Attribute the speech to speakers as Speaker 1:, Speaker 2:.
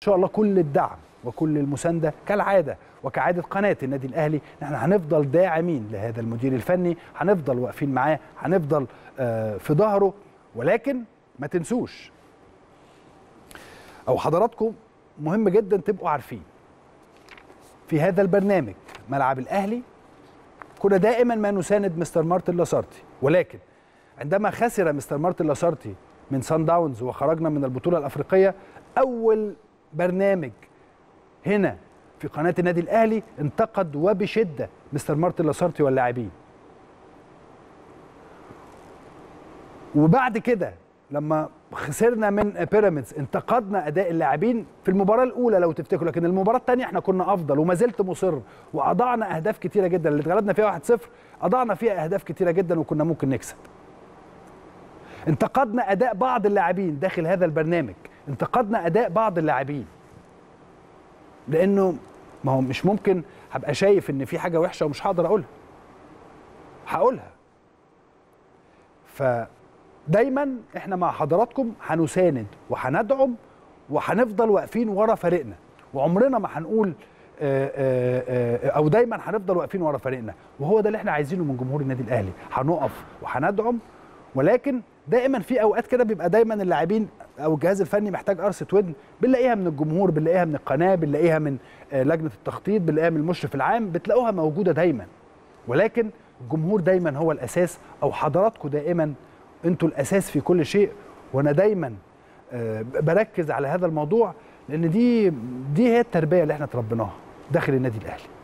Speaker 1: شاء الله كل الدعم وكل المسانده كالعاده وكعاده قناه النادي الاهلي نحن هنفضل داعمين لهذا المدير الفني هنفضل واقفين معاه هنفضل آه، في ظهره ولكن ما تنسوش او حضراتكم مهم جدا تبقوا عارفين في هذا البرنامج ملعب الاهلي كنا دائما ما نساند مستر مارتن لاسارتي ولكن عندما خسر مستر مارتن لاسارتي من سان داونز وخرجنا من البطوله الافريقيه اول برنامج هنا في قناه النادي الاهلي انتقد وبشده مستر مارتن لاسارتي واللاعبين وبعد كده لما خسرنا من بيراميدز انتقدنا اداء اللاعبين في المباراه الاولى لو تفتكروا لكن المباراه الثانيه احنا كنا افضل وما زلت مصر واضعنا اهداف كتيره جدا اللي اتغلبنا فيها 1-0 اضعنا فيها اهداف كتيره جدا وكنا ممكن نكسب انتقدنا اداء بعض اللاعبين داخل هذا البرنامج انتقدنا اداء بعض اللاعبين لانه ما هو مش ممكن هبقى شايف ان في حاجه وحشه ومش هقدر اقولها هقولها فدايما احنا مع حضراتكم هنساند وهندعم وهنفضل واقفين ورا فريقنا وعمرنا ما هنقول آه، آه، آه، او دايما هنفضل واقفين ورا فريقنا وهو ده اللي احنا عايزينه من جمهور النادي الاهلي هنقف وهندعم ولكن دائما في اوقات كده بيبقى دايما اللاعبين او الجهاز الفني محتاج قرصه ودن بنلاقيها من الجمهور بنلاقيها من القناه بنلاقيها من آه، لجنه التخطيط بنلاقيها من المشرف العام بتلاقوها موجوده دايما ولكن الجمهور دايما هو الاساس او حضراتكم دائما انتوا الاساس في كل شيء وانا دايما آه، بركز على هذا الموضوع لان دي دي هي التربيه اللي احنا تربيناها داخل النادي الاهلي